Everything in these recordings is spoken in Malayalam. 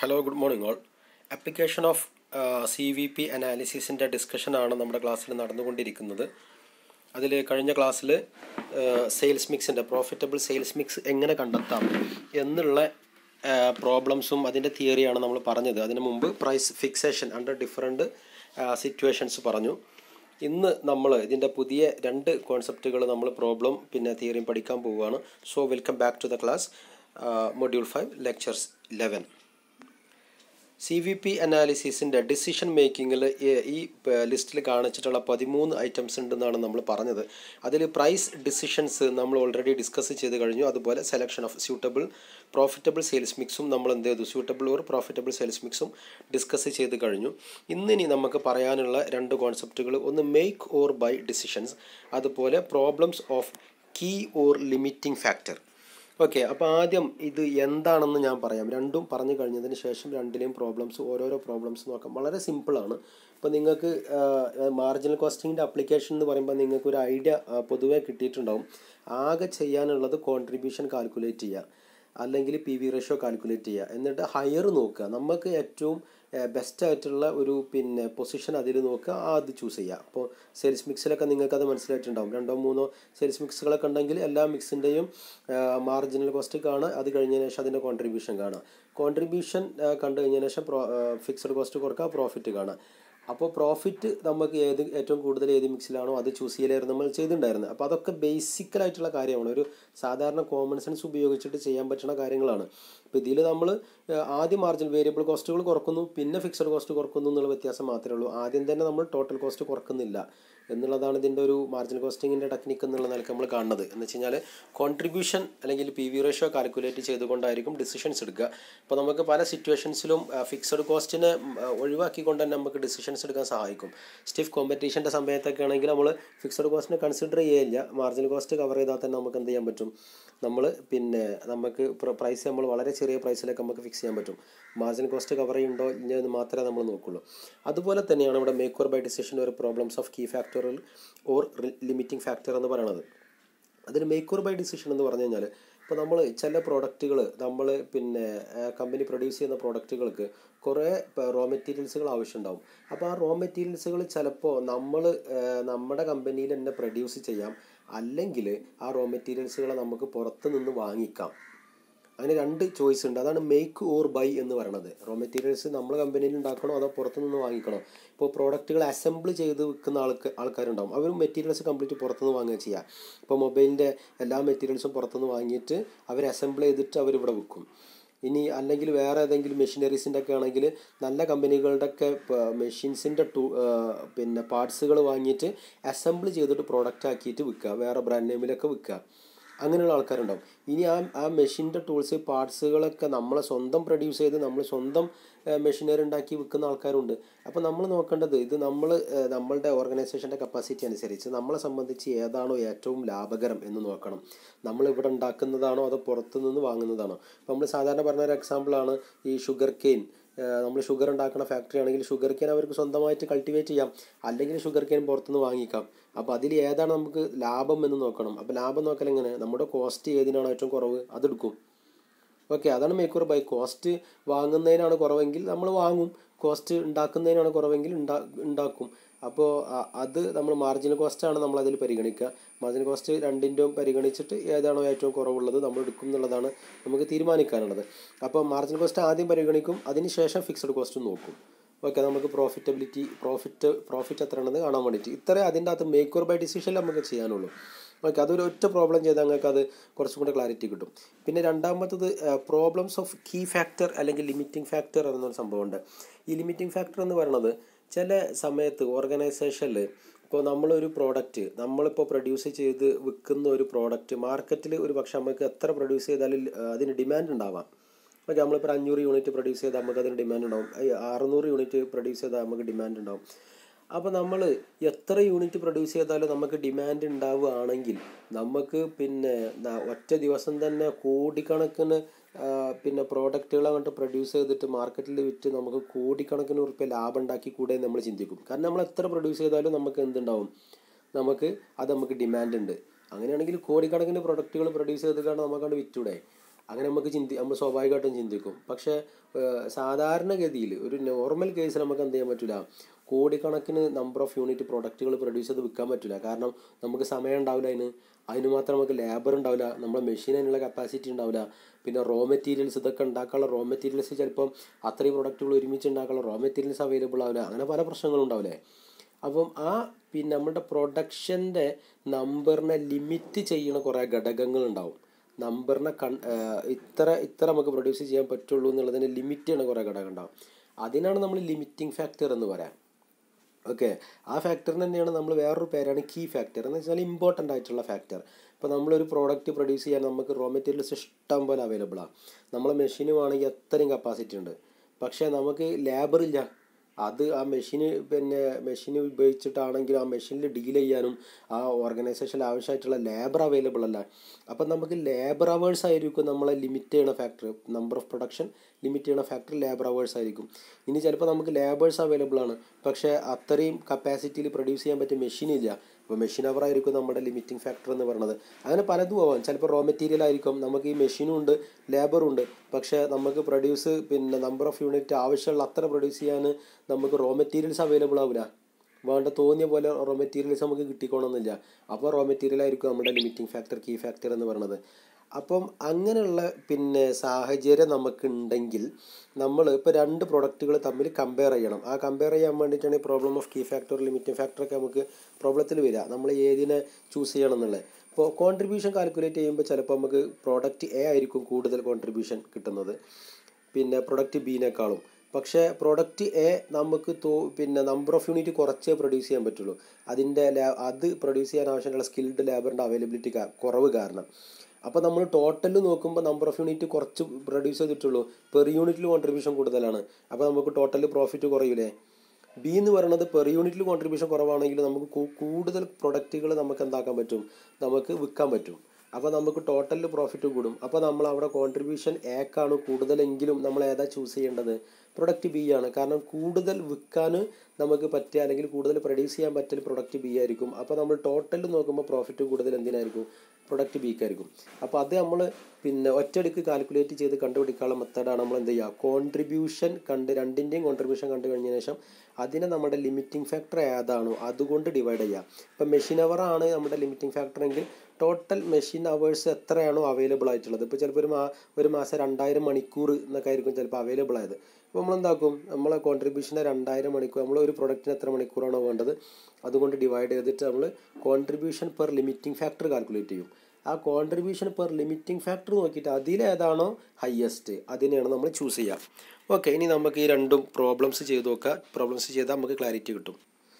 hello good morning all application of C V P അനാലിസിസിൻ്റെ ഡിസ്കഷനാണ് നമ്മുടെ ക്ലാസ്സിൽ നടന്നുകൊണ്ടിരിക്കുന്നത് അതിൽ കഴിഞ്ഞ ക്ലാസ്സിൽ സെയിൽസ് മിക്സിൻ്റെ പ്രോഫിറ്റബിൾ സെയിൽസ് മിക്സ് എങ്ങനെ കണ്ടെത്താം എന്നുള്ള പ്രോബ്ലംസും അതിൻ്റെ തിയറിയാണ് നമ്മൾ പറഞ്ഞത് അതിന് മുമ്പ് price fixation under different situations പറഞ്ഞു ഇന്ന് നമ്മൾ ഇതിൻ്റെ പുതിയ രണ്ട് കോൺസെപ്റ്റുകൾ നമ്മൾ പ്രോബ്ലം പിന്നെ തിയറിയും പഠിക്കാൻ പോവുകയാണ് so welcome back to the class module five lectures eleven C V P അനാലിസിസിൻ്റെ ഡിസിഷൻ മേക്കിങ്ങിൽ ഈ ലിസ്റ്റിൽ കാണിച്ചിട്ടുള്ള പതിമൂന്ന് ഐറ്റംസ് ഉണ്ടെന്നാണ് നമ്മൾ പറഞ്ഞത് അതിൽ പ്രൈസ് ഡിസിഷൻസ് നമ്മൾ ഓൾറെഡി ഡിസ്കസ് ചെയ്ത് കഴിഞ്ഞു അതുപോലെ selection of suitable profitable sales മിക്സും നമ്മൾ എന്ത് ചെയ്തു സ്യൂട്ടബിൾ ഓർ പ്രോഫിറ്റബിൾ സെയിൽസ് മിക്സും ഡിസ്കസ് ചെയ്ത് കഴിഞ്ഞു ഇന്നിനി നമുക്ക് പറയാനുള്ള രണ്ട് കോൺസെപ്റ്റുകൾ ഒന്ന് മേക്ക് ഓർ ബൈ ഡിസിഷൻസ് അതുപോലെ problems of key or limiting factor okay അപ്പോൾ ആദ്യം ഇത് എന്താണെന്ന് ഞാൻ പറയാം രണ്ടും പറഞ്ഞു കഴിഞ്ഞതിന് ശേഷം രണ്ടിലെയും പ്രോബ്ലംസ് ഓരോരോ പ്രോബ്ലംസ് നോക്കാം വളരെ സിമ്പിളാണ് ഇപ്പോൾ നിങ്ങൾക്ക് മാർജിനൽ കോസ്റ്റിങ്ങിൻ്റെ അപ്ലിക്കേഷൻ എന്ന് പറയുമ്പോൾ നിങ്ങൾക്ക് ഒരു ഐഡിയ പൊതുവേ കിട്ടിയിട്ടുണ്ടാവും ആകെ ചെയ്യാനുള്ളത് കോൺട്രിബ്യൂഷൻ കാൽക്കുലേറ്റ് ചെയ്യുക അല്ലെങ്കിൽ പി വി റേഷ്യോ കാൽക്കുലേറ്റ് ചെയ്യുക എന്നിട്ട് ഹയർ നോക്കുക നമുക്ക് ഏറ്റവും ബെസ്റ്റ് ആയിട്ടുള്ള ഒരു പിന്നെ പൊസിഷൻ അതിൽ നോക്കുക അത് ചൂസ് ചെയ്യുക അപ്പോൾ സെയിൽസ് മിക്സിലൊക്കെ നിങ്ങൾക്ക് അത് മനസ്സിലായിട്ടുണ്ടാവും രണ്ടോ മൂന്നോ സെയിൽസ് മിക്സുകളൊക്കെ ഉണ്ടെങ്കിൽ എല്ലാ മിക്സിൻ്റെയും മാർജിനൽ കോസ്റ്റ് കാണുക അത് കഴിഞ്ഞതിന് ശേഷം അതിൻ്റെ കോൺട്രിബ്യൂഷൻ കാണുക കോൺട്രിബ്യൂഷൻ കണ്ടു കഴിഞ്ഞതിന് ശേഷം പ്രോ ഫിക്സഡ് കോസ്റ്റ് കുറക്കുക പ്രോഫിറ്റ് കാണുക അപ്പോൾ പ്രോഫിറ്റ് നമുക്ക് ഏത് ഏറ്റവും കൂടുതൽ ഏത് മിക്സിലാണോ അത് ചൂസ് ചെയ്യലായിരുന്നു നമ്മൾ ചെയ്തിട്ടുണ്ടായിരുന്നത് അപ്പോൾ അതൊക്കെ ബേസിക്കലായിട്ടുള്ള കാര്യമാണ് ഒരു സാധാരണ കോമൺ സെൻസ് ഉപയോഗിച്ചിട്ട് ചെയ്യാൻ പറ്റുന്ന കാര്യങ്ങളാണ് അപ്പോൾ ഇതിൽ നമ്മൾ ആദ്യം മാർജിൻ വേരിയബിൾ കോസ്റ്റുകൾ കുറക്കുന്നു പിന്നെ ഫിക്സഡ് കോസ്റ്റ് കുറക്കുന്നു എന്നുള്ള വ്യത്യാസം മാത്രമേ ഉള്ളൂ ആദ്യം തന്നെ നമ്മൾ ടോട്ടൽ കോസ്റ്റ് കുറക്കുന്നില്ല എന്നുള്ളതാണ് ഇതിൻ്റെ ഒരു മാർജിൻ കോസ്റ്റിങ്ങിൻ്റെ ടെക്നിക്ക് എന്നുള്ള നിലക്ക് നമ്മൾ കാണുന്നത് എന്ന് വെച്ച് കഴിഞ്ഞാൽ കോൺട്രിബ്യൂഷൻ അല്ലെങ്കിൽ പി വി റേഷ്യോ കാൽക്കുലേറ്റ് ചെയ്തുകൊണ്ടായിരിക്കും ഡിസിഷൻസ് എടുക്കുക അപ്പോൾ നമുക്ക് പല സിറ്റുവേഷൻസിലും ഫിക്സഡ് കോസ്റ്റിനെ ഒഴിവാക്കിക്കൊണ്ട് തന്നെ നമുക്ക് ഡിസിഷൻസ് എടുക്കാൻ സഹായിക്കും സ്റ്റിഫ് കോമ്പറ്റീഷൻ്റെ സമയത്തൊക്കെ ആണെങ്കിൽ നമ്മൾ ഫിക്സഡ് കോസ്റ്റിനെ കൺസിഡർ ചെയ്യില്ല മാർജിൻ കോസ്റ്റ് കവർ ചെയ്താൽ തന്നെ നമുക്ക് എന്ത് ചെയ്യാൻ പറ്റും നമ്മൾ പിന്നെ നമുക്ക് പ്രൈസ് നമ്മൾ വളരെ ചെറിയ പ്രൈസിലേക്ക് നമുക്ക് ഫിക്സ് ചെയ്യാൻ പറ്റും മാർജിൻ കോസ്റ്റ് കവർ ചെയ്യുന്നുണ്ടോ ഇല്ല എന്ന് മാത്രമേ നമ്മൾ നോക്കുള്ളൂ അതുപോലെ തന്നെയാണ് ഇവിടെ മേക്ക് ഓർ ബൈ ഡിസിഷൻ ഒരു പ്രോബ്ലംസ് ഓഫ് കീ ഫാക്ടറിൽ ഓർ ലിമിറ്റിംഗ് ഫാക്ടർ എന്ന് പറയുന്നത് അതിൽ മേക്ക് ഓർ ബൈ ഡിസിഷൻ എന്ന് പറഞ്ഞു കഴിഞ്ഞാൽ ഇപ്പോൾ നമ്മൾ ചില പ്രോഡക്റ്റുകൾ നമ്മൾ പിന്നെ കമ്പനി പ്രൊഡ്യൂസ് ചെയ്യുന്ന പ്രോഡക്റ്റുകൾക്ക് കുറേ റോ മെറ്റീരിയൽസുകൾ ആവശ്യമുണ്ടാവും അപ്പോൾ ആ റോ മെറ്റീരിയൽസുകൾ ചിലപ്പോൾ നമ്മൾ നമ്മുടെ കമ്പനിയിൽ തന്നെ പ്രൊഡ്യൂസ് ചെയ്യാം അല്ലെങ്കിൽ ആ റോ മെറ്റീരിയൽസുകളെ നമുക്ക് പുറത്ത് നിന്ന് വാങ്ങിക്കാം അങ്ങനെ രണ്ട് ചോയ്സ് ഉണ്ട് അതാണ് മേക്ക് ഓർ ബൈ എന്ന് പറയുന്നത് റോ മെറ്റീരിയൽസ് നമ്മൾ കമ്പനിയിൽ ഉണ്ടാക്കണോ അതോ പുറത്തുനിന്ന് വാങ്ങിക്കണോ ഇപ്പോൾ പ്രോഡക്റ്റുകൾ അസംബിൾ ചെയ്ത് വിൽക്കുന്ന ആൾക്ക് ആൾക്കാരുണ്ടാവും അവർ മെറ്റീരിയൽസ് കംപ്ലീറ്റ് പുറത്തുനിന്ന് വാങ്ങുക ചെയ്യുക ഇപ്പോൾ മൊബൈലിൻ്റെ എല്ലാ മെറ്റീരിയൽസും പുറത്തുനിന്ന് വാങ്ങിയിട്ട് അവർ അസംബിൾ ചെയ്തിട്ട് അവരിവിടെ വിൽക്കും ഇനി അല്ലെങ്കിൽ വേറെ ഏതെങ്കിലും മെഷീനറീസിൻ്റെ ഒക്കെ ആണെങ്കിൽ നല്ല കമ്പനികളുടെ ഒക്കെ മെഷീൻസിൻ്റെ ടൂ പിന്നെ പാർട്സുകൾ വാങ്ങിയിട്ട് അസംബിൾ ചെയ്തിട്ട് പ്രോഡക്റ്റ് ആക്കിയിട്ട് വിൽക്കുക വേറെ ബ്രാൻഡ് നെയിമിലൊക്കെ വിൽക്കുക അങ്ങനെയുള്ള ആൾക്കാരുണ്ടാവും ഇനി ആ ആ മെഷീൻ്റെ ടൂൾസ് പാർട്സുകളൊക്കെ നമ്മളെ സ്വന്തം പ്രൊഡ്യൂസ് ചെയ്ത് നമ്മൾ സ്വന്തം മെഷീനറി ഉണ്ടാക്കി വിൽക്കുന്ന ആൾക്കാരുണ്ട് അപ്പോൾ നമ്മൾ നോക്കേണ്ടത് ഇത് നമ്മൾ നമ്മളുടെ ഓർഗനൈസേഷൻ്റെ കപ്പാസിറ്റി അനുസരിച്ച് നമ്മളെ സംബന്ധിച്ച് ഏതാണോ ഏറ്റവും ലാഭകരം എന്ന് നോക്കണം നമ്മൾ ഇവിടെ ഉണ്ടാക്കുന്നതാണോ അതോ പുറത്തു നിന്ന് വാങ്ങുന്നതാണോ അപ്പോൾ നമ്മൾ സാധാരണ പറഞ്ഞ ഒരു എക്സാമ്പിളാണ് ഈ ഷുഗർ കെയിൻ നമ്മൾ ഷുഗർ ഉണ്ടാക്കുന്ന ഫാക്ടറി ആണെങ്കിൽ ഷുഗർ കെയിൻ അവർക്ക് സ്വന്തമായിട്ട് കൾട്ടിവേറ്റ് ചെയ്യാം അല്ലെങ്കിൽ ഷുഗർ കെയിൻ പുറത്തുനിന്ന് വാങ്ങിക്കാം അപ്പോൾ അതിൽ ഏതാണ് നമുക്ക് ലാഭം എന്ന് നോക്കണം അപ്പോൾ ലാഭം നോക്കൽ എങ്ങനെ നമ്മുടെ കോസ്റ്റ് ഏതിനാണ് ഏറ്റവും കുറവ് അതെടുക്കും ഓക്കെ അതാണ് മേക്കൂർ ബൈ കോസ്റ്റ് വാങ്ങുന്നതിനാണ് കുറവെങ്കിൽ നമ്മൾ വാങ്ങും കോസ്റ്റ് ഉണ്ടാക്കുന്നതിനാണ് കുറവെങ്കിൽ ഉണ്ടാ ഉണ്ടാക്കും അപ്പോൾ അത് നമ്മൾ മാർജിനൽ കോസ്റ്റാണ് നമ്മൾ അതിൽ പരിഗണിക്കുക മാർജിനൽ കോസ്റ്റ് രണ്ടിൻ്റെയും പരിഗണിച്ചിട്ട് ഏതാണോ ഏറ്റവും കുറവുള്ളത് നമ്മൾ എടുക്കും എന്നുള്ളതാണ് നമുക്ക് തീരുമാനിക്കാനുള്ളത് അപ്പോൾ മാർജിനൽ കോസ്റ്റ് ആദ്യം പരിഗണിക്കും അതിനുശേഷം ഫിക്സഡ് കോസ്റ്റ് നോക്കും ഓക്കെ നമുക്ക് പ്രോഫിറ്റബിലിറ്റി പ്രോഫിറ്റ് പ്രോഫിറ്റ് എത്ര ഉണ്ടെന്ന് കാണാൻ വേണ്ടിയിട്ട് ഇത്രേ അതിൻ്റെ അകത്ത് മേക്ക് ഓർ ബൈ ഡിസിഷനിൽ നമുക്ക് ചെയ്യാനുള്ളൂ ഓക്കെ അതൊരു ഒറ്റ പ്രോബ്ലം ചെയ്താൽ നിങ്ങൾക്ക് അത് കുറച്ചും കൂടെ ക്ലാരിറ്റി കിട്ടും പിന്നെ രണ്ടാമത്തത് പ്രോബ്ലംസ് ഓഫ് കീ ഫാക്ടർ അല്ലെങ്കിൽ ലിമിറ്റിംഗ് ഫാക്ടർ എന്നൊരു സംഭവമുണ്ട് ഈ ലിമിറ്റിംഗ് ഫാക്ടർ എന്ന് പറയുന്നത് ചില സമയത്ത് ഓർഗനൈസേഷനിൽ ഇപ്പോൾ നമ്മളൊരു പ്രോഡക്റ്റ് നമ്മളിപ്പോൾ പ്രൊഡ്യൂസ് ചെയ്ത് വിൽക്കുന്ന ഒരു പ്രോഡക്റ്റ് മാർക്കറ്റിൽ ഒരു പക്ഷേ നമുക്ക് എത്ര പ്രൊഡ്യൂസ് ചെയ്താലും അതിന് ഡിമാൻഡ് ഉണ്ടാവാം ഓക്കെ നമ്മളിപ്പോൾ അഞ്ഞൂറ് യൂണിറ്റ് പ്രൊഡ്യൂസ് ചെയ്താൽ നമുക്ക് അതിന് ഡിമാൻഡ് ഉണ്ടാവും അറുന്നൂറ് യൂണിറ്റ് പ്രൊഡ്യൂസ് ചെയ്താൽ നമുക്ക് ഡിമാൻഡ് ഉണ്ടാവും അപ്പോൾ നമ്മൾ എത്ര യൂണിറ്റ് പ്രൊഡ്യൂസ് ചെയ്താലും നമുക്ക് ഡിമാൻഡ് ഉണ്ടാവുകയാണെങ്കിൽ നമുക്ക് പിന്നെ ഒറ്റ ദിവസം തന്നെ കോടിക്കണക്കിന് പിന്നെ പ്രോഡക്റ്റുകൾ അങ്ങോട്ട് പ്രൊഡ്യൂസ് ചെയ്തിട്ട് മാർക്കറ്റിൽ വിറ്റ് നമുക്ക് കോടിക്കണക്കിന് ഉറുപ്പ്യ ലാഭം ഉണ്ടാക്കി കൂടെ നമ്മൾ ചിന്തിക്കും കാരണം നമ്മൾ എത്ര പ്രൊഡ്യൂസ് ചെയ്താലും നമുക്ക് എന്തുണ്ടാവും നമുക്ക് അത് നമുക്ക് ഡിമാൻഡ് ഉണ്ട് അങ്ങനെയാണെങ്കിൽ കോടിക്കണക്കിന് പ്രൊഡക്റ്റുകൾ പ്രൊഡ്യൂസ് ചെയ്തിട്ടാണ് നമുക്കത് വിറ്റൂടെ അങ്ങനെ നമുക്ക് ചിന്തി നമ്മൾ സ്വാഭാവികമായിട്ടും ചിന്തിക്കും പക്ഷേ ഏഹ്, സാധാരണഗതിയിൽ ഒരു നോർമൽ കേസിൽ നമുക്ക് എന്ത് ചെയ്യാൻ പറ്റില്ല കോടിക്കണക്കിന് നമ്പർ ഓഫ് യൂണിറ്റ് പ്രൊഡക്റ്റുകൾ പ്രൊഡ്യൂസ് ചെയ്ത് വിൽക്കാൻ പറ്റില്ല കാരണം നമുക്ക് സമയം ഉണ്ടാവില്ല അതിന് അതിന് മാത്രം നമുക്ക് ലേബർ ഉണ്ടാവില്ല നമ്മുടെ മെഷീൻ അതിനുള്ള കപ്പാസിറ്റി ഉണ്ടാവില്ല പിന്നെ റോ മെറ്റീരിയൽസ് ഇതൊക്കെ ഉണ്ടാക്കാനുള്ള റോ മെറ്റീരിയൽസ് ചിലപ്പം അത്രയും പ്രൊഡക്റ്റുകൾ ഒരുമിച്ച് ഉണ്ടാക്കാനുള്ള റോ മെറ്റീരിയൽസ് അവൈലബിൾ ആവില്ല അങ്ങനെ പല പ്രശ്നങ്ങളും ഉണ്ടാവില്ലേ അപ്പം ആ പിന്നെ നമ്മുടെ പ്രൊഡക്ഷൻ്റെ നമ്പറിനെ ലിമിറ്റ് ചെയ്യുന്ന കുറേ ഘടകങ്ങൾ ഉണ്ടാവും നമ്പറിനെ കൺ ഏഹ് ഇത്ര ഇത്ര നമുക്ക് പ്രൊഡ്യൂസ് ചെയ്യാൻ പറ്റുള്ളൂ എന്നുള്ളതിനെ ലിമിറ്റ് ചെയ്യുന്ന കുറേ ഘടകം ഉണ്ടാവും അതിനാണ് നമ്മൾ ലിമിറ്റിംഗ് ഫാക്ടർ എന്ന് പറയാം ഓക്കെ ആ ഫാക്ടറിന് തന്നെയാണ് നമ്മൾ വേറൊരു പേരാണ് കീ ഫാക്ടർ എന്ന് വെച്ചാൽ ഇമ്പോർട്ടൻ്റ് ആയിട്ടുള്ള ഫാക്ടർ ഇപ്പോൾ നമ്മളൊരു പ്രോഡക്റ്റ് പ്രൊഡ്യൂസ് ചെയ്യാൻ നമുക്ക് റോ മെറ്റീരിയൽസ് ഇഷ്ടം പോലെ അവൈലബിൾ ആണ് നമ്മളെ മെഷീന് വേണമെങ്കിൽ അത്രയും കപ്പാസിറ്റി ഉണ്ട് പക്ഷേ നമുക്ക് ലേബർ ഇല്ല അത് ആ മെഷീന് പിന്നെ മെഷീൻ ഉപയോഗിച്ചിട്ടാണെങ്കിൽ ആ മെഷീനിൽ ഡീൽ ചെയ്യാനും ആ ഓർഗനൈസേഷനിൽ ആവശ്യമായിട്ടുള്ള ലേബർ അവൈലബിൾ അല്ല അപ്പം നമുക്ക് ലേബർ അവേഴ്സ് ആയിരിക്കും നമ്മളെ ലിമിറ്റ് ചെയ്യണ factor number of production limit ചെയ്യണ ഫാക്ടർ ലേബർ അവേഴ്സ് ആയിരിക്കും ഇനി ചിലപ്പോൾ നമുക്ക് ലേബേഴ്സ് അവൈലബിൾ ആണ് പക്ഷേ അത്രയും കപ്പാസിറ്റിയിൽ പ്രൊഡ്യൂസ് ചെയ്യാൻ പറ്റിയ മെഷീൻ ഇല്ല അപ്പോൾ മെഷീൻ അവർ ആയിരിക്കും നമ്മുടെ ലിമിറ്റിംഗ് ഫാക്ടർ എന്ന് പറയുന്നത് അങ്ങനെ പലതും ആവാം ചിലപ്പോൾ റോ മെറ്റീരിയൽ ആയിരിക്കും നമുക്ക് ഈ മെഷീനും ഉണ്ട് ലേബറും ഉണ്ട് പക്ഷേ നമുക്ക് പ്രൊഡ്യൂസ് പിന്നെ നമ്പർ ഓഫ് യൂണിറ്റ് ആവശ്യമുള്ള അത്ര പ്രൊഡ്യൂസ് ചെയ്യാൻ നമുക്ക് റോ മെറ്റീരിയൽസ് അവൈലബിൾ ആവില്ല വേണ്ട തോന്നിയ പോലെ റോ മെറ്റീരിയൽസ് നമുക്ക് കിട്ടിക്കോണമെന്നില്ല അപ്പോൾ റോ മെറ്റീരിയൽ ആയിരിക്കും നമ്മുടെ ലിമിറ്റിംഗ് ഫാക്ടർ കീ ഫാക്ടർ എന്ന് പറയുന്നത് അപ്പം അങ്ങനെയുള്ള പിന്നെ സാഹചര്യം നമുക്കുണ്ടെങ്കിൽ നമ്മൾ ഇപ്പോൾ രണ്ട് പ്രൊഡക്റ്റുകൾ തമ്മിൽ കമ്പയർ ചെയ്യണം ആ കമ്പയർ ചെയ്യാൻ വേണ്ടിയിട്ടാണ് ഈ problem of key factor limiting ഫാക്ടറൊക്കെ നമുക്ക് പ്രോബ്ലത്തിൽ വരിക നമ്മൾ ഏതിനെ ചൂസ് ചെയ്യണം എന്നുള്ളത് ഇപ്പോൾ കോൺട്രിബ്യൂഷൻ കാൽക്കുലേറ്റ് ചെയ്യുമ്പോൾ ചിലപ്പോൾ നമുക്ക് പ്രോഡക്റ്റ് എ ആയിരിക്കും കൂടുതൽ കോൺട്രിബ്യൂഷൻ കിട്ടുന്നത് പിന്നെ പ്രൊഡക്റ്റ് ബിനേക്കാളും പക്ഷേ പ്രൊഡക്റ്റ് എ നമുക്ക് തോ പിന്നെ നമ്പർ ഓഫ് യൂണിറ്റ് കുറച്ചേ പ്രൊഡ്യൂസ് ചെയ്യാൻ പറ്റുള്ളൂ അതിൻ്റെ ലാ അത് പ്രൊഡ്യൂസ് ചെയ്യാൻ ആവശ്യമുള്ള സ്കിൽഡ് ലേബറിൻ്റെ അവൈലബിലിറ്റി കുറവ് കാരണം അപ്പോൾ നമ്മൾ ടോട്ടൽ നോക്കുമ്പോൾ നമ്പർ ഓഫ് യൂണിറ്റ് കുറച്ച് പ്രൊഡ്യൂസ് ചെയ്തിട്ടുള്ളൂ പെർ യൂണിറ്റിൽ കോൺട്രിബ്യൂഷൻ കൂടുതലാണ് അപ്പോൾ നമുക്ക് ടോട്ടൽ പ്രോഫിറ്റ് കുറയൂലേ ബി എന്ന് പറയുന്നത് പെർ യൂണിറ്റിൽ കോൺട്രിബ്യൂഷൻ കുറവാണെങ്കിൽ നമുക്ക് കൂ- കൂടുതൽ പ്രൊഡക്റ്റുകൾ നമുക്ക് എന്താക്കാൻ പറ്റും നമുക്ക് വിൽക്കാൻ പറ്റും അപ്പോൾ നമുക്ക് ടോട്ടലിൽ പ്രോഫിറ്റ് കൂടും അപ്പോൾ നമ്മൾ അവിടെ കോൺട്രിബ്യൂഷൻ ഏക്കാണ് കൂടുതലെങ്കിലും നമ്മൾ ഏതാ ചൂസ് ചെയ്യേണ്ടത് പ്രൊഡക്റ്റ് ബി ആണ് കാരണം കൂടുതൽ വിൽക്കാൻ നമുക്ക് പറ്റുക അല്ലെങ്കിൽ കൂടുതൽ പ്രൊഡ്യൂസ് ചെയ്യാൻ പറ്റിയ പ്രൊഡക്റ്റ് ബി ആയിരിക്കും അപ്പോൾ നമ്മൾ ടോട്ടലിൽ നോക്കുമ്പോൾ പ്രോഫിറ്റ് കൂടുതൽ എന്തിനായിരിക്കും പ്രൊഡക്റ്റ് ബിക്കായിരിക്കും അപ്പോൾ അത് നമ്മൾ പിന്നെ ഒറ്റയടിക്ക് കാൽക്കുലേറ്റ് ചെയ്ത് കണ്ടുപിടിക്കാനുള്ള മെത്തേഡാണ് നമ്മൾ എന്ത് ചെയ്യുക കോൺട്രിബ്യൂഷൻ കണ്ട് രണ്ടിൻ്റെയും കോൺട്രിബ്യൂഷൻ കണ്ടു കഴിഞ്ഞ ശേഷം അതിനെ നമ്മുടെ ലിമിറ്റിംഗ് ഫാക്ടർ ഏതാണോ അതുകൊണ്ട് ഡിവൈഡ് ചെയ്യുക ഇപ്പം മെഷീൻ അവർ ആണ് നമ്മുടെ ലിമിറ്റിംഗ് ഫാക്ടർ എങ്കിൽ ടോട്ടൽ മെഷീൻ അവേഴ്സ് എത്രയാണോ അവൈലബിൾ ആയിട്ടുള്ളത് ഇപ്പോൾ ചിലപ്പോൾ ഒരു മാ ഒരു മാസം രണ്ടായിരം മണിക്കൂർ എന്നൊക്കെ ആയിരിക്കും ചിലപ്പോൾ അവൈലബിൾ ആയത് അപ്പോൾ നമ്മൾ എന്താക്കും നമ്മളെ കോൺട്രിബ്യൂഷനെ രണ്ടായിരം മണിക്കൂർ നമ്മൾ ഒരു പ്രൊഡക്റ്റിന് എത്ര മണിക്കൂറാണോ വേണ്ടത് അതുകൊണ്ട് ഡിവൈഡ് ചെയ്തിട്ട് നമ്മൾ contribution per limiting factor calculate ചെയ്യും ആ കോൺട്രിബ്യൂഷൻ പെർ ലിമിറ്റിംഗ് ഫാക്ടർ നോക്കിയിട്ട് അതിലേതാണോ ഹയസ്റ്റ് അതിനെയാണ് നമ്മൾ ചൂസ് ചെയ്യുക ഓക്കെ ഇനി നമുക്ക് ഈ രണ്ടും പ്രോബ്ലംസ് ചെയ്ത് നോക്കുക പ്രോബ്ലംസ് ചെയ്താൽ നമുക്ക് ക്ലാരിറ്റി കിട്ടും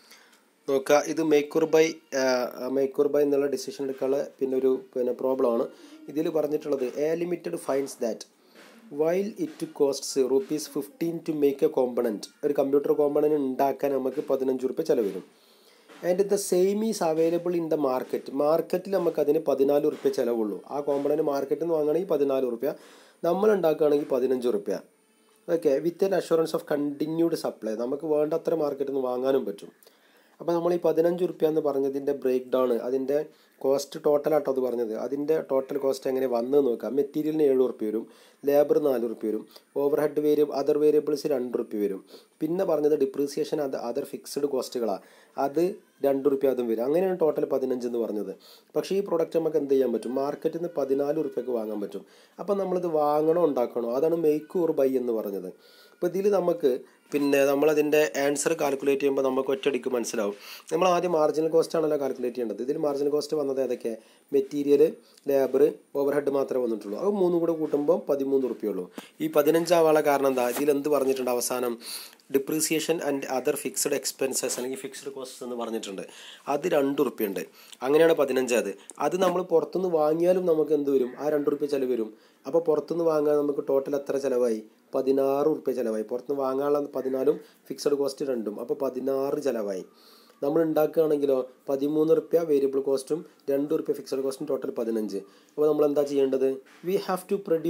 നോക്കുക ഇത് മേക്കൂർ ബൈ മേക്കൂർ ബൈ എന്നുള്ള ഡിസിഷൻ എടുക്കാനുള്ള പിന്നെ ഒരു പിന്നെ പ്രോബ്ലമാണ് ഇതിൽ പറഞ്ഞിട്ടുള്ളത് a limited finds that while it costs rupees fifteen to make a component ഒരു കമ്പ്യൂട്ടർ കോമ്പണൻറ്റ് ഉണ്ടാക്കാൻ നമുക്ക് പതിനഞ്ച് റുപ്യ ചിലവ് വരും and the same is available in the market മാർക്കറ്റിൽ നമുക്ക് അതിന് പതിനാല് റുപ്യ ചിലവുള്ളൂ ആ കോമ്പണൻറ്റ് മാർക്കറ്റിൽ നിന്ന് വാങ്ങുകയാണെങ്കിൽ പതിനാല് റുപ്യ നമ്മൾ ഉണ്ടാക്കുകയാണെങ്കിൽ പതിനഞ്ച് റുപ്യ okay with an assurance of continued supply നമുക്ക് വേണ്ടത്ര മാർക്കറ്റിൽ നിന്ന് വാങ്ങാനും പറ്റും അപ്പോൾ നമ്മൾ ഈ പതിനഞ്ച് റുപ്യ എന്ന് പറഞ്ഞതിൻ്റെ ബ്രേക്ക് ഡൗൺ അതിൻ്റെ കോസ്റ്റ് ടോട്ടലാട്ടോ അത് പറഞ്ഞത് അതിൻ്റെ ടോട്ടൽ കോസ്റ്റ് എങ്ങനെ വന്ന് നോക്കാം മെറ്റീരിയലിന് ഏഴ് റുപ്യ വരും ലേബർ നാല് റുപ്യ വരും ഓവർ ഹെഡ് വേരിയ അതർ വേരിയബിൾസ് രണ്ട് റുപ്യ വരും പിന്നെ പറഞ്ഞത് ഡിപ്രീസിയേഷൻ അത് അതർ ഫിക്സ്ഡ് കോസ്റ്റുകളാണ് അത് രണ്ട് റുപ്യ അതും വരും അങ്ങനെയാണ് ടോട്ടൽ പതിനഞ്ച് എന്ന് പറഞ്ഞത് പക്ഷേ ഈ പ്രോഡക്റ്റ് നമുക്ക് എന്ത് ചെയ്യാൻ പറ്റും മാർക്കറ്റിൽ നിന്ന് പതിനാല് റുപ്യക്ക് വാങ്ങാൻ പറ്റും അപ്പം നമ്മളിത് വാങ്ങണോ ഉണ്ടാക്കണോ അതാണ് മെയ്ക്ക് ഓർ ബൈ എന്ന് പറഞ്ഞത് അപ്പോൾ ഇതിൽ നമുക്ക് പിന്നെ നമ്മളതിൻ്റെ ആൻസർ കാൽക്കുലേറ്റ് ചെയ്യുമ്പോൾ നമുക്ക് ഒറ്റയടിക്ക് മനസ്സിലാവും നമ്മൾ ആദ്യം മാർജിനൽ കോസ്റ്റ് ആണല്ലോ കാൽക്കുലേറ്റ് ചെയ്യേണ്ടത് ഇതിൽ മാർജിനൽ കോസ്റ്റ് വന്നത് ഏതൊക്കെ മെറ്റീരിയൽ ലേബർ ഓവർ ഹെഡ് മാത്രമേ വന്നിട്ടുള്ളൂ അത് മൂന്നും കൂടെ കൂട്ടുമ്പോൾ പതിമൂന്ന് റുപ്യുള്ളൂ ഈ പതിനഞ്ചാവാനുള്ള കാരണം എന്താ ഇതിൽ എന്ത് പറഞ്ഞിട്ടുണ്ട് അവസാനം depreciation and other fixed expenses അല്ലെങ്കിൽ ഫിക്സ്ഡ് കോസ്റ്റ്സ് എന്ന് പറഞ്ഞിട്ടുണ്ട് അത് രണ്ട് റുപ്യുണ്ട് അങ്ങനെയാണ് പതിനഞ്ച് അത് അത് നമ്മൾ പുറത്തുനിന്ന് വാങ്ങിയാലും നമുക്ക് എന്ത് വരും ആ രണ്ട് റുപ്യ ചിലവ് വരും അപ്പോൾ പുറത്തുനിന്ന് വാങ്ങാൻ നമുക്ക് ടോട്ടൽ എത്ര ചിലവായി പതിനാറ് റുപ്യ ചിലവായി പുറത്തുനിന്ന് വാങ്ങാനുള്ള പതിനാലും ഫിക്സഡ് കോസ്റ്റ് രണ്ടും അപ്പോൾ പതിനാറ് ചിലവായി നമ്മൾ ഉണ്ടാക്കുകയാണെങ്കിലോ പതിമൂന്ന് റുപ്യ വേരിയബിൾ കോസ്റ്റും രണ്ട് റുപ്യ ഫിക്സഡ് കോസ്റ്റും ടോട്ടൽ പതിനഞ്ച് അപ്പോൾ നമ്മൾ എന്താ ചെയ്യേണ്ടത് we have to produce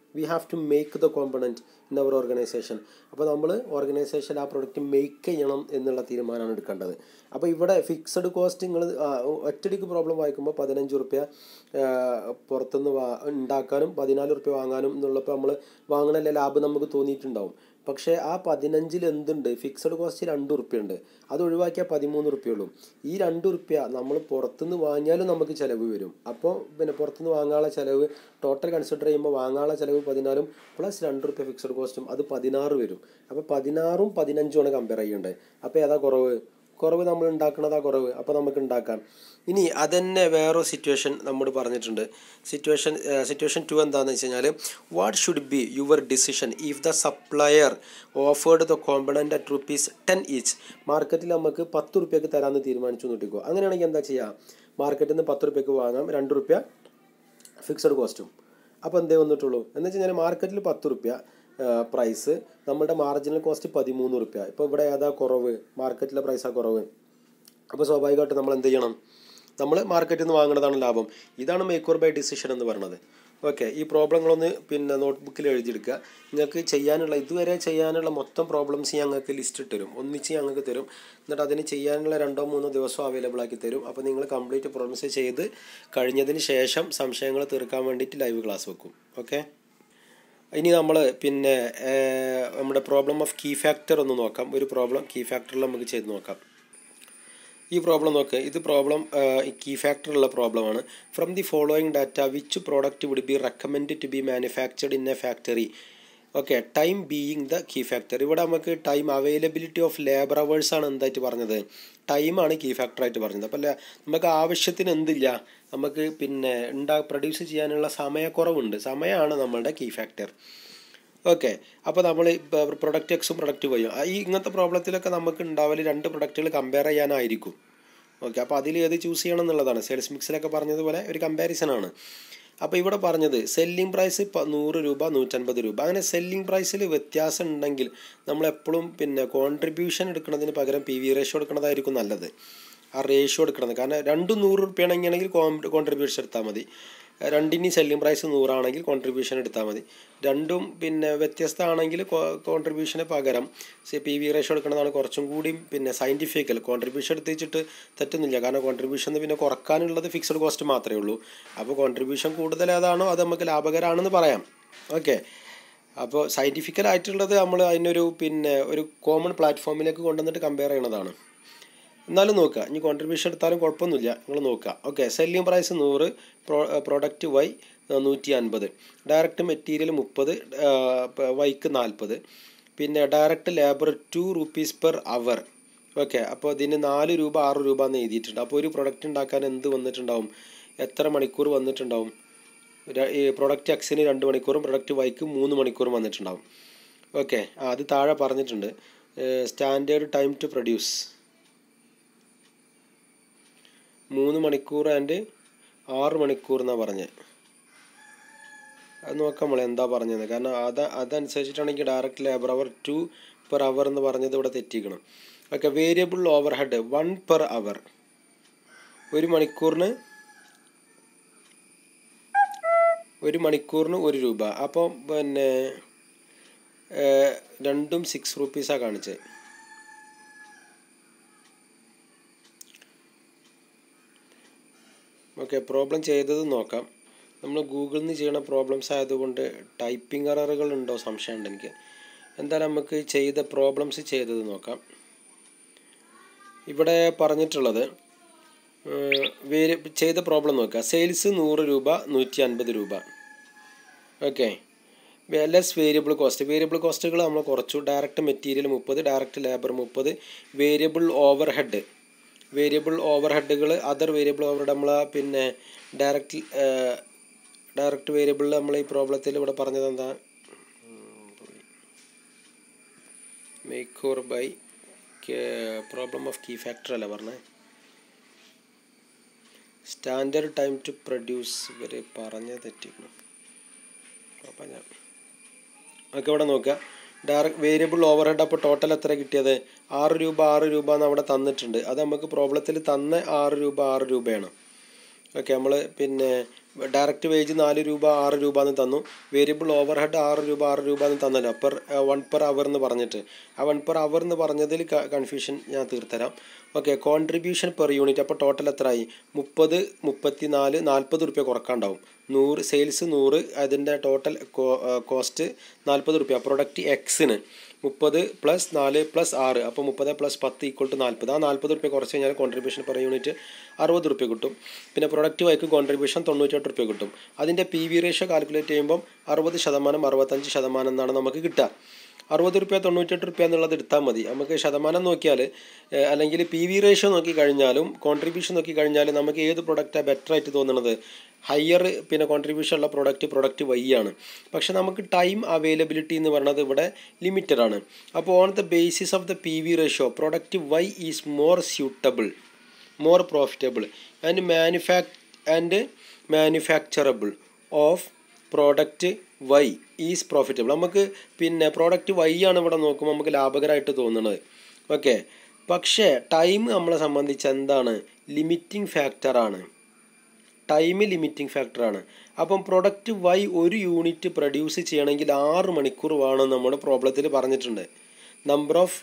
we have to make the component in our organisation അപ്പോൾ നമ്മൾ ഓർഗനൈസേഷൻ ആ പ്രൊഡക്റ്റ് മേക്ക് ചെയ്യണം എന്നുള്ള തീരുമാനമാണ് എടുക്കേണ്ടത് അപ്പോൾ ഇവിടെ ഫിക്സഡ് കോസ്റ്റ് നിങ്ങൾ ഒറ്റടിക്ക് പ്രോബ്ലം വായിക്കുമ്പോൾ പതിനഞ്ച് റുപ്യ പുറത്തുനിന്ന് വാ ഉണ്ടാക്കാനും പതിനാല് റുപ്യ വാങ്ങാനും എന്നുള്ളപ്പോൾ നമ്മൾ വാങ്ങണല്ലേ ലാഭം നമുക്ക് തോന്നിയിട്ടുണ്ടാവും പക്ഷേ ആ പതിനഞ്ചിൽ എന്തുണ്ട് ഫിക്സഡ് കോസ്റ്റ് രണ്ട് ഉറുപ്പ്യ ഉണ്ട് അത് ഒഴിവാക്കിയാൽ പതിമൂന്ന് ഉറുപ്പ്യ ഉള്ളൂ ഈ രണ്ട് ഉറുപ്പ്യ നമ്മൾ പുറത്തുനിന്ന് വാങ്ങിയാലും നമുക്ക് ചിലവ് വരും അപ്പോൾ പിന്നെ പുറത്തുനിന്ന് വാങ്ങാനുള്ള ചിലവ് ടോട്ടൽ കൺസിഡർ ചെയ്യുമ്പോൾ വാങ്ങാനുള്ള ചിലവ് പതിനാലും പ്ലസ് രണ്ട് റുപ്യ ഫിക്സഡ് കോസ്റ്റും അത് പതിനാറ് വരും അപ്പോൾ പതിനാറും പതിനഞ്ചുമാണ് കമ്പയർ ചെയ്യേണ്ടത് അപ്പോൾ ഏതാ കുറവ് കുറവ് നമ്മൾ ഉണ്ടാക്കുന്നതാ കുറവ് അപ്പോൾ നമുക്ക് ഉണ്ടാക്കാം ഇനി അതന്നെ വേറൊരു സിറ്റുവേഷൻ നമ്മോട് പറഞ്ഞിട്ടുണ്ട് സിറ്റുവേഷൻ സിറ്റുവേഷൻ ടു എന്താണെന്ന് വെച്ച് കഴിഞ്ഞാൽ what should be your decision if the supplier offered the component at rupees ten each മാർക്കറ്റിൽ നമുക്ക് പത്ത് റുപ്യക്ക് തരാമെന്ന് തീരുമാനിച്ചു നോട്ടിക്കോ അങ്ങനെയാണെങ്കിൽ എന്താ ചെയ്യുക മാർക്കറ്റിൽ നിന്ന് പത്ത് റുപ്യക്ക് വാങ്ങാം രണ്ട് റുപ്യ ഫിക്സഡ് കോസ്റ്റും അപ്പോൾ എന്തേ വന്നിട്ടുള്ളൂ എന്ന് വെച്ച് കഴിഞ്ഞാൽ മാർക്കറ്റിൽ പത്ത് റുപ്യ പ്രൈസ് നമ്മുടെ മാർജിനൽ കോസ്റ്റ് പതിമൂന്ന് റുപ്യ ഇപ്പോൾ ഇവിടെ ഏതാ കുറവ് മാർക്കറ്റിലെ പ്രൈസാണ് കുറവ് അപ്പോൾ സ്വാഭാവികമായിട്ട് നമ്മൾ എന്ത് ചെയ്യണം നമ്മൾ മാർക്കറ്റിൽ നിന്ന് വാങ്ങുന്നതാണ് ലാഭം ഇതാണ് മേക്ക് ഓർ ബൈ ഡിസിഷൻ എന്ന് പറയുന്നത് ഓക്കെ ഈ പ്രോബ്ലങ്ങളൊന്ന് പിന്നെ നോട്ട്ബുക്കിൽ എഴുതിയെടുക്കുക നിങ്ങൾക്ക് ചെയ്യാനുള്ള ഇതുവരെ ചെയ്യാനുള്ള മൊത്തം പ്രോബ്ലംസ് ഞങ്ങൾക്ക് ലിസ്റ്റ് ഇട്ടുതരും ഒന്നിച്ച് ഞങ്ങൾക്ക് തരും എന്നിട്ട് അതിന് ചെയ്യാനുള്ള രണ്ടോ മൂന്നോ ദിവസം അവൈലബിൾ ആക്കി തരും അപ്പോൾ നിങ്ങൾ കംപ്ലീറ്റ് പ്രോബ്ലംസ് ചെയ്ത് കഴിഞ്ഞതിന് ശേഷം സംശയങ്ങൾ തീർക്കാൻ വേണ്ടിയിട്ട് ലൈവ് ക്ലാസ് വെക്കും ഓക്കെ ഇനി നമ്മൾ പിന്നെ നമ്മുടെ പ്രോബ്ലം ഓഫ് കീ ഫാക്ടർ ഒന്ന് നോക്കാം ഒരു പ്രോബ്ലം കീ ഫാക്ടറിൽ നമുക്ക് ചെയ്ത് നോക്കാം ഈ പ്രോബ്ലം നോക്ക് ഇത് പ്രോബ്ലം കീ ഫാക്ടറുള്ള പ്രോബ്ലമാണ് from the following data which product would be recommend to be manufactured in a factory okay time being the key factor ഇവിടെ നമുക്ക് time availability of labour hours ആണ് എന്തായിട്ട് പറഞ്ഞത് ടൈമാണ് കീ ഫാക്ടറായിട്ട് പറഞ്ഞത് അപ്പോൾ അല്ല നമുക്ക് ആവശ്യത്തിന് എന്തില്ല നമുക്ക് പിന്നെ ഉണ്ടാ പ്രൊഡ്യൂസ് ചെയ്യാനുള്ള സമയക്കുറവുണ്ട് സമയമാണ് നമ്മളുടെ കീ ഫാക്ടർ ഓക്കെ അപ്പോൾ നമ്മൾ പ്രൊഡക്റ്റ് എക്സും പ്രൊഡക്റ്റ് വൈയും ഈ ഇങ്ങനത്തെ പ്രോബ്ലത്തിലൊക്കെ നമുക്ക് ഉണ്ടാവല് രണ്ട് പ്രൊഡക്റ്റുകൾ കമ്പയർ ചെയ്യാനായിരിക്കും ഓക്കെ അപ്പോൾ അതിൽ ഏത് ചൂസ് ചെയ്യണം എന്നുള്ളതാണ് സെയിൽസ് മിക്സിലൊക്കെ പറഞ്ഞതുപോലെ ഒരു കമ്പാരിസൺ ആണ് അപ്പോൾ ഇവിടെ പറഞ്ഞത് സെല്ലിംഗ് പ്രൈസ് നൂറ് രൂപ നൂറ്റൻപത് രൂപ അങ്ങനെ സെല്ലിംഗ് പ്രൈസിൽ വ്യത്യാസം ഉണ്ടെങ്കിൽ നമ്മൾ എപ്പോഴും പിന്നെ കോൺട്രിബ്യൂഷൻ എടുക്കുന്നതിന് പകരം പി വി റേഷ്യോ എടുക്കുന്നതായിരിക്കും നല്ലത് ആ റേഷ്യോ എടുക്കുന്നത് കാരണം രണ്ടും നൂറ് റുപ്യാണെങ്കിൽ കോൺട്രിബ്യൂഷൻ എടുത്താൽ മതി രണ്ടിനും സെല്ലിംഗ് പ്രൈസ് നൂറാണെങ്കിൽ കോൺട്രിബ്യൂഷൻ എടുത്താൽ മതി രണ്ടും പിന്നെ വ്യത്യസ്തമാണെങ്കിൽ കോൺട്രിബ്യൂഷന് പകരം പി വി റേഷ്യോ എടുക്കുന്നതാണ് കുറച്ചും കൂടി പിന്നെ സയൻറ്റിഫിക്കൽ കോൺട്രിബ്യൂഷൻ എടുത്ത് വെച്ചിട്ട് തെറ്റുന്നില്ല കാരണം കോൺട്രിബ്യൂഷൻ പിന്നെ കുറക്കാനുള്ളത് ഫിക്സഡ് കോസ്റ്റ് മാത്രമേ ഉള്ളൂ അപ്പോൾ കോൺട്രിബ്യൂഷൻ കൂടുതൽ ഏതാണോ അത് നമുക്ക് ലാഭകരമാണെന്ന് പറയാം ഓക്കെ അപ്പോൾ സയൻറ്റിഫിക്കൽ ആയിട്ടുള്ളത് നമ്മൾ അതിനൊരു പിന്നെ ഒരു കോമൺ പ്ലാറ്റ്ഫോമിലേക്ക് കൊണ്ടുവന്നിട്ട് കമ്പയർ ചെയ്യണതാണ് എന്നാലും നോക്കുക ഇനി കോൺട്രിബ്യൂഷൻ എടുത്താലും കുഴപ്പമൊന്നുമില്ല നിങ്ങൾ നോക്കുക ഓക്കെ സെല്ലിംഗ് പ്രൈസ് നൂറ് പ്രോ പ്രൊഡക്റ്റ് വൈ നൂറ്റി അൻപത് ഡയറക്റ്റ് മെറ്റീരിയൽ മുപ്പത് വൈക്ക് നാൽപ്പത് പിന്നെ direct labour two rupees per hour okay അപ്പോൾ ഇതിന് നാല് രൂപ ആറ് രൂപ എന്ന് എഴുതിയിട്ടുണ്ട് അപ്പോൾ ഒരു പ്രൊഡക്റ്റ് ഉണ്ടാക്കാൻ എന്ത് വന്നിട്ടുണ്ടാവും എത്ര മണിക്കൂർ വന്നിട്ടുണ്ടാവും ഈ പ്രൊഡക്റ്റ് എക്സിന് രണ്ട് മണിക്കൂറും പ്രൊഡക്റ്റ് വൈക്ക് മൂന്ന് മണിക്കൂറും വന്നിട്ടുണ്ടാവും ഓക്കെ ആ അത് താഴെ പറഞ്ഞിട്ടുണ്ട് സ്റ്റാൻഡേർഡ് ടൈം ടു പ്രൊഡ്യൂസ് മൂന്ന് മണിക്കൂർ ആൻഡ് ആറ് മണിക്കൂർ എന്നാണ് പറഞ്ഞത് അത് നോക്കാം നമ്മൾ എന്താ പറഞ്ഞത് കാരണം അത് അതനുസരിച്ചിട്ടാണെങ്കിൽ direct labour hour two per hour എന്ന് പറഞ്ഞത് ഇവിടെ തെറ്റിക്കണം okay variable overhead one per hour ഒരു മണിക്കൂറിന് ഒരു മണിക്കൂറിന് ഒരു രൂപ അപ്പോൾ പിന്നെ രണ്ടും സിക്സ് റുപ്പീസാണ് കാണിച്ചത് ഓക്കെ പ്രോബ്ലം ചെയ്തത് നോക്കാം നമ്മൾ ഗൂഗിളിൽ നിന്ന് ചെയ്യണ പ്രോബ്ലംസ് ആയതുകൊണ്ട് ടൈപ്പിംഗ് എററുകൾ ഉണ്ടോ സംശയമുണ്ട് എനിക്ക് എന്തായാലും നമുക്ക് ചെയ്ത പ്രോബ്ലംസ് ചെയ്തത് നോക്കാം ഇവിടെ പറഞ്ഞിട്ടുള്ളത് വേരി ചെയ്ത പ്രോബ്ലം നോക്കുക സെയിൽസ് നൂറ് രൂപ നൂറ്റി അൻപത് രൂപ okay less variable cost variable കോസ്റ്റുകൾ നമ്മൾ കുറച്ചു ഡയറക്റ്റ് മെറ്റീരിയൽ മുപ്പത് ഡയറക്റ്റ് ലേബർ മുപ്പത് വേരിയബിൾ ഓവർ ഹെഡ് വേരിയബിൾ ഓവർ ഹെഡുകൾ അതർ വേരിയബിൾ ഓവർ നമ്മൾ പിന്നെ ഡയറക്റ്റ് ഡയറക്റ്റ് വേരിയബിളിൽ നമ്മൾ ഈ പ്രോബ്ലത്തിൽ ഇവിടെ പറഞ്ഞത് എന്താ make or buy problem of key factor അല്ല പറഞ്ഞത് സ്റ്റാൻഡേർഡ് ടൈം ടു പ്രൊഡ്യൂസ് ഇവർ പറഞ്ഞ തെറ്റിക്കണം അപ്പം ഞാൻ ഒക്കെ ഇവിടെ നോക്കുക ഡയറക്റ്റ് വേരിയബിൾ ഓവർ ഹെഡ് അപ്പോൾ ടോട്ടൽ എത്ര കിട്ടിയത് ആറ് രൂപ ആറ് രൂപ എന്ന് അവിടെ തന്നിട്ടുണ്ട് അത് നമുക്ക് പ്രോബ്ലത്തിൽ തന്ന ആറ് രൂപ ആറ് രൂപയാണ് ഓക്കെ നമ്മൾ പിന്നെ ഡയറക്റ്റ് വേജ് നാല് രൂപ ആറ് രൂപ എന്ന് തന്നു വേരിയബിൾ ഓവർ ഹെഡ് ആറ് രൂപ ആറ് രൂപ എന്ന് തന്നല്ലോ പെർ വൺ പെർ അവർ എന്ന് പറഞ്ഞിട്ട് ആ വൺ പെർ അവർ എന്ന് പറഞ്ഞതിൽ കൺഫ്യൂഷൻ ഞാൻ തീർത്തരാം ഓക്കെ കോൺട്രിബ്യൂഷൻ പെർ യൂണിറ്റ് അപ്പോൾ ടോട്ടൽ എത്രയായി മുപ്പത് മുപ്പത്തി നാല് നാൽപ്പത് റുപ്യ കുറക്കാണ്ടാവും നൂറ് സെയിൽസ് നൂറ് അതിൻ്റെ ടോട്ടൽ കോസ്റ്റ് നാൽപ്പത് റുപ്യ പ്രൊഡക്റ്റ് എക്സിന് മുപ്പത് പ്ലസ് നാല് പ്ലസ് ആറ് അപ്പോൾ മുപ്പത് പ്ലസ് പത്ത് ഈക്വൽ ടു നാൽപ്പത് ആ നാൽപ്പത് റുപ്യ കുറച്ച് കഴിഞ്ഞാൽ കോൺട്രിബ്യൂഷൻ പെർ യൂണിറ്റ് അറുപത് റുപ്യ കിട്ടും പിന്നെ പ്രൊഡക്റ്റ് വൈക്ക് കോൺട്രിബ്യൂഷൻ തൊണ്ണൂറ്റെട്ട് റുപ്യ കിട്ടും അതിൻ്റെ പി വി റേഷ്യോ കാൽക്കുലേറ്റ് ചെയ്യുമ്പം അറുപത് ശതമാനം അറുപത്തഞ്ച് ശതമാനം എന്നാണ് നമുക്ക് കിട്ടുക അറുപത് റുപ്യ തൊണ്ണൂറ്റെട്ട് റുപ്യ എന്നുള്ളത് എടുത്താൽ മതി നമുക്ക് ശതമാനം നോക്കിയാൽ ഏഹ്, അല്ലെങ്കിൽ പി വി റേഷ്യോ നോക്കി കഴിഞ്ഞാലും കോൺട്രിബ്യൂഷൻ നോക്കി കഴിഞ്ഞാലും നമുക്ക് ഏത് പ്രൊഡക്റ്റാണ് ബെറ്റർ ആയിട്ട് തോന്നുന്നത് ഹയർ പിന്നെ കോൺട്രിബ്യൂഷൻ ഉള്ള പ്രൊഡക്റ്റ് പ്രൊഡക്റ്റ് വൈ ആണ് പക്ഷെ നമുക്ക് ടൈം അവൈലബിലിറ്റി എന്ന് പറയുന്നത് ഇവിടെ ലിമിറ്റഡ് ആണ് അപ്പോൾ on the basis of the P V ratio product Y is more suitable more profitable and manufac and manufacturable of product Y is profitable നമുക്ക് പിന്നെ പ്രോഡക്റ്റ് വൈ ആണ് ഇവിടെ നോക്കുമ്പോൾ നമുക്ക് ലാഭകരമായിട്ട് തോന്നുന്നത് ഓക്കെ പക്ഷേ ടൈം നമ്മളെ സംബന്ധിച്ച് എന്താണ് ലിമിറ്റിംഗ് ഫാക്ടറാണ് ടൈം ലിമിറ്റിംഗ് ഫാക്ടറാണ് അപ്പം പ്രൊഡക്റ്റ് വൈ ഒരു യൂണിറ്റ് പ്രൊഡ്യൂസ് ചെയ്യണമെങ്കിൽ ആറ് മണിക്കൂർ വേണം നമ്മുടെ പ്രോബ്ലത്തിൽ പറഞ്ഞിട്ടുണ്ട് നമ്പർ ഓഫ്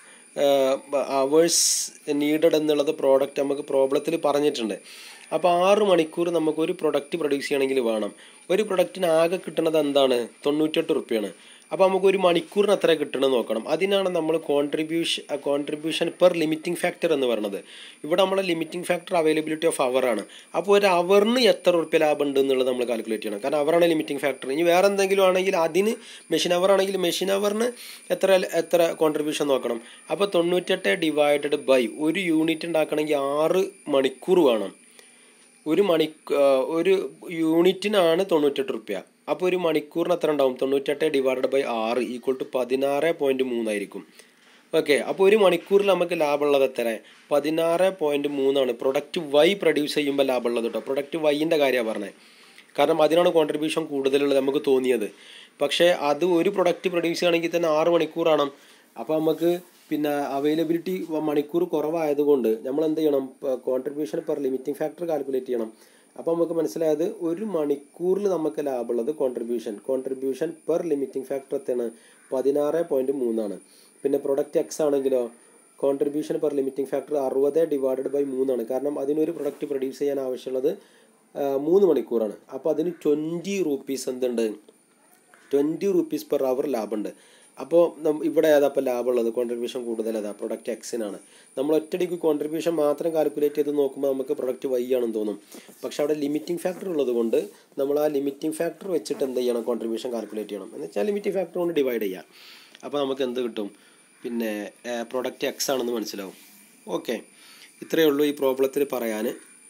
അവേഴ്സ് നീഡഡ് എന്നുള്ളത് പ്രോഡക്റ്റ് നമുക്ക് പ്രോബ്ലത്തിൽ പറഞ്ഞിട്ടുണ്ട് അപ്പോൾ ആറ് മണിക്കൂർ നമുക്ക് ഒരു പ്രൊഡക്റ്റ് പ്രൊഡ്യൂസ് ചെയ്യണമെങ്കിൽ വേണം ഒരു പ്രൊഡക്റ്റിന് ആകെ കിട്ടുന്നത് എന്താണ് തൊണ്ണൂറ്റെട്ട് റുപ്യാണ് അപ്പോൾ നമുക്ക് ഒരു മണിക്കൂറിന് എത്ര കിട്ടണം നോക്കണം അതിനാണ് നമ്മൾ contribution contribution per limiting factor എന്ന് പറയുന്നത് ഇവിടെ നമ്മൾ limiting factor availability of hour ആണ് അപ്പോൾ ഒരു അവറിന് എത്ര റുപ്യ ലാഭം ഉണ്ട് എന്നുള്ളത് നമ്മൾ കാൽക്കുലേറ്റ് ചെയ്യണം കാരണം അവറാണ് ലിമിറ്റിംഗ് ഫാക്ടർ ഇനി വേറെ എന്തെങ്കിലും ആണെങ്കിൽ അതിന് മെഷീൻ അവർ ആണെങ്കിൽ മെഷീൻ അവറിന് എത്ര എത്ര കോൺട്രിബ്യൂഷൻ നോക്കണം അപ്പോൾ തൊണ്ണൂറ്റെട്ട് ഡിവൈഡഡ് ബൈ ഒരു യൂണിറ്റ് ഉണ്ടാക്കണമെങ്കിൽ ആറ് മണിക്കൂർ വേണം ഒരു മണി ഒരു യൂണിറ്റിനാണ് തൊണ്ണൂറ്റെട്ട് റുപ്യ അപ്പോൾ ഒരു മണിക്കൂറിന് എത്ര ഉണ്ടാവും തൊണ്ണൂറ്റെട്ട് ഡിവൈഡഡ് ബൈ ആറ് ഈക്വൽ ടു പതിനാറ് പോയിൻറ്റ് മൂന്നായിരിക്കും ഓക്കെ അപ്പോൾ ഒരു മണിക്കൂറിൽ നമുക്ക് ലാഭമുള്ളത് എത്ര പതിനാറ് പോയിൻറ്റ് മൂന്നാണ് പ്രൊഡക്റ്റ് വൈ പ്രൊഡ്യൂസ് ചെയ്യുമ്പോൾ ലാഭമുള്ളത് കേട്ടോ പ്രൊഡക്റ്റ് വൈൻ്റെ കാര്യമാണ് പറഞ്ഞത് കാരണം അതിനാണ് കോൺട്രിബ്യൂഷൻ കൂടുതലുള്ളത് നമുക്ക് തോന്നിയത് പക്ഷേ അത് ഒരു പ്രൊഡക്റ്റ് പ്രൊഡ്യൂസ് ചെയ്യണമെങ്കിൽ തന്നെ ആറ് മണിക്കൂറാണ് അപ്പോൾ നമുക്ക് പിന്നെ അവൈലബിലിറ്റി മണിക്കൂർ കുറവായതുകൊണ്ട് നമ്മൾ എന്ത് ചെയ്യണം contribution per limiting factor calculate ചെയ്യണം അപ്പോൾ നമുക്ക് മനസ്സിലായത് ഒരു മണിക്കൂറിൽ നമുക്ക് ലാഭമുള്ളത് contribution contribution per limiting factor എത്രയാണ് പതിനാറ് പോയിൻറ്റ് മൂന്നാണ് പിന്നെ പ്രൊഡക്റ്റ് എക്സ് ആണെങ്കിലോ കോൺട്രിബ്യൂഷൻ പെർ ലിമിറ്റിംഗ് ഫാക്ടർ അറുപത് ഡിവൈഡഡ് ബൈ മൂന്നാണ് കാരണം അതിനൊരു പ്രൊഡക്റ്റ് പ്രൊഡ്യൂസ് ചെയ്യാൻ ആവശ്യമുള്ളത് ആ, മൂന്ന് മണിക്കൂറാണ് അപ്പോൾ അതിന് ട്വൻറ്റി റുപ്പീസ് എന്തുണ്ട് ട്വൻറ്റി റുപ്പീസ് പെർ അവർ ലാഭമുണ്ട് അപ്പോൾ ഇവിടെ ഏതാ ഇപ്പോൾ ലാഭമുള്ളത് കോൺട്രിബ്യൂഷൻ കൂടുതൽ ഏതാ പ്രൊഡക്റ്റ് എക്സിനാണ് നമ്മൾ ഒറ്റയടിക്ക് കോൺട്രിബ്യൂഷൻ മാത്രം കാൽക്കുലേറ്റ് ചെയ്ത് നോക്കുമ്പോൾ നമുക്ക് പ്രൊഡക്റ്റ് വൈ ആണെന്ന് തോന്നും പക്ഷെ അവിടെ ലിമിറ്റിംഗ് ഫാക്ടർ ഉള്ളത് കൊണ്ട് നമ്മൾ ആ ലിമിറ്റിംഗ് ഫാക്ടർ വെച്ചിട്ട് എന്ത് ചെയ്യണം കോൺട്രിബ്യൂഷൻ കാൽക്കുലേറ്റ് ചെയ്യണം എന്ന് വെച്ചാൽ ലിമിറ്റിംഗ് ഫാക്ടർ കൊണ്ട് ഡിവൈഡ് ചെയ്യാം അപ്പോൾ നമുക്ക് എന്ത് കിട്ടും പിന്നെ പ്രൊഡക്റ്റ് എക്സ് ആണെന്ന് മനസ്സിലാവും ഓക്കെ ഇത്രയേ ഉള്ളൂ ഈ പ്രോബ്ലത്തിൽ പറയാൻ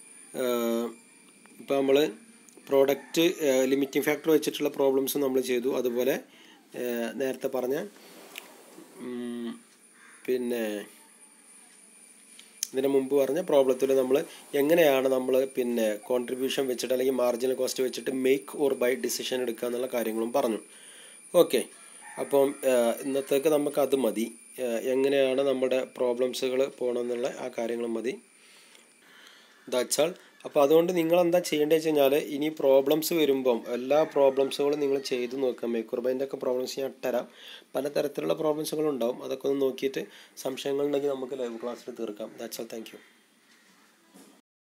ഇപ്പോൾ നമ്മൾ പ്രോഡക്റ്റ് ലിമിറ്റിംഗ് ഫാക്ടർ വെച്ചിട്ടുള്ള പ്രോബ്ലംസ് നമ്മൾ ചെയ്തു അതുപോലെ ഏഹ്, നേരത്തെ പറഞ്ഞ ഉം, പിന്നെ ഇതിന് മുമ്പ് പറഞ്ഞ പ്രോബ്ലത്തിൽ നമ്മൾ എങ്ങനെയാണ് നമ്മൾ പിന്നെ കോൺട്രിബ്യൂഷൻ വെച്ചിട്ട് അല്ലെങ്കിൽ മാർജിനൽ കോസ്റ്റ് വെച്ചിട്ട് മേക്ക് ഓർ ബൈ ഡിസിഷൻ എടുക്കുക എന്നുള്ള കാര്യങ്ങളും പറഞ്ഞു ഓക്കെ അപ്പം ഏഹ്, ഇന്നത്തേക്ക് നമുക്ക് അത് മതി ഏഹ്, എങ്ങനെയാണ് നമ്മുടെ പ്രോബ്ലംസുകൾ പോകണമെന്നുള്ള ആ കാര്യങ്ങൾ മതി ദാറ്റ്സ് ആൾ അപ്പോൾ അതുകൊണ്ട് നിങ്ങൾ എന്താ ചെയ്യേണ്ടത് വെച്ച് കഴിഞ്ഞാൽ ഇനി പ്രോബ്ലംസ് വരുമ്പം എല്ലാ പ്രോബ്ലംസുകളും നിങ്ങൾ ചെയ്ത് നോക്കുക മേക്കുർബൈൻ്റെ ഒക്കെ പ്രോബ്ലംസ് ഞാൻ ഇട്ടുതരാം പലതരത്തിലുള്ള പ്രോബ്ലംസുകളും ഉണ്ടാവും അതൊക്കെ ഒന്ന് നോക്കിയിട്ട് സംശയങ്ങളുണ്ടെങ്കിൽ നമുക്ക് ലൈവ് ക്ലാസ്സിൽ തീർക്കാം ദാറ്റ്സ് ആൾ താങ്ക് യു